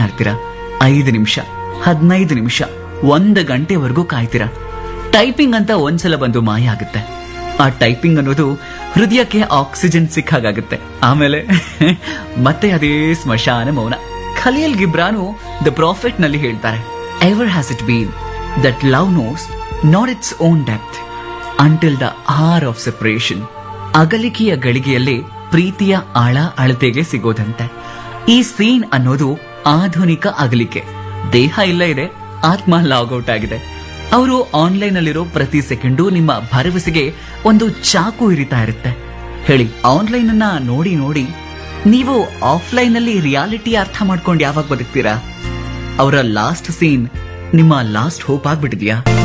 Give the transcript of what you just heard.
ಇರ್ತೀರಾ ಐದು ನಿಮಿಷ ಹದಿನೈದು ನಿಮಿಷ ಒಂದು ಗಂಟೆವರೆಗೂ ಕಾಯ್ತೀರಾ ಟೈಪಿಂಗ್ ಅಂತ ಒಂದ್ಸಲ ಬಂದು ಮಾಯ ಆಗುತ್ತೆ ಆ ಟೈಪಿಂಗ್ ಅನ್ನೋದು ಹೃದಯಕ್ಕೆ ಆಕ್ಸಿಜನ್ ಸಿಕ್ಕಾಗುತ್ತೆ ಆಮೇಲೆ ಮತ್ತೆ ಅದೇ ಸ್ಮಶಾನ ಮೌನ ಖಲೀಲ್ ಗಿಬ್ರಾನು ದ ಪ್ರಾಫಿಟ್ ನಲ್ಲಿ ಹೇಳ್ತಾರೆ ever has it been that love knows not its own depth until the hour of separation ಅಗಲಿಕೆಯ ಗಳಿಗೆಯಲ್ಲಿ ಪ್ರೀತಿಯ ಆಳ ಅಳತೆಗೆ ಸಿಗೋದಂತೆ ಈ ಸೀನ್ ಅನ್ನೋದು ಆಧುನಿಕ ಅಗಲಿಕೆ ದೇಹ ಇಲ್ಲ ಇದೆ ಆತ್ಮ ಲಾಗೌಟ್ ಆಗಿದೆ ಅವರು ಆನ್ಲೈನ್ ಅಲ್ಲಿರೋ ಪ್ರತಿ ಸೆಕೆಂಡು ನಿಮ್ಮ ಭರವಸೆಗೆ ಒಂದು ಚಾಕು ಇರಿತಾ ಇರುತ್ತೆ ಹೇಳಿ ಆನ್ಲೈನ್ ಅನ್ನ ನೋಡಿ ನೋಡಿ ನೀವು ಆಫ್ಲೈನ್ ಅಲ್ಲಿ ರಿಯಾಲಿಟಿ ಅರ್ಥ ಮಾಡ್ಕೊಂಡು ಯಾವಾಗ ಬದುಕ್ತೀರಾ ಅವರ ಲಾಸ್ಟ್ ಸೀನ್ ನಿಮ್ಮ ಲಾಸ್ಟ್ ಹೋಪ್ ಆಗ್ಬಿಟ್ಟಿದ್ಯಾ